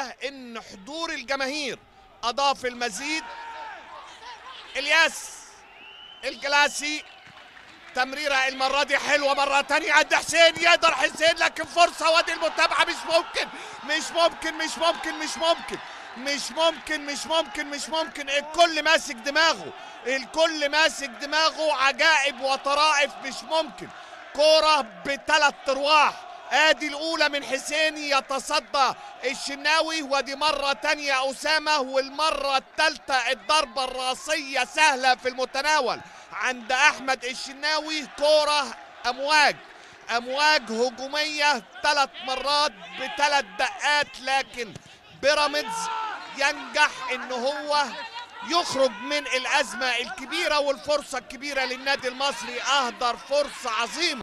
ان حضور الجماهير اضاف المزيد الياس الجلاسي تمريرة المرة دي حلوة مرة تانية عند حسين يقدر حسين لكن فرصة وادي المتابعة مش ممكن مش ممكن مش ممكن مش ممكن مش ممكن مش ممكن مش ممكن الكل ماسك دماغه الكل ماسك دماغه عجائب وطرائف مش ممكن كورة بثلاث ارواح ادي الاولى من حسين يتصدى الشناوي ودي مرة تانية اسامة والمرة الثالثة الضربة الراسية سهلة في المتناول عند احمد الشناوي كورة امواج امواج هجومية ثلاث مرات بثلاث دقات لكن بيراميدز ينجح ان هو يخرج من الازمة الكبيرة والفرصة الكبيرة للنادي المصري اهدر فرصة عظيمة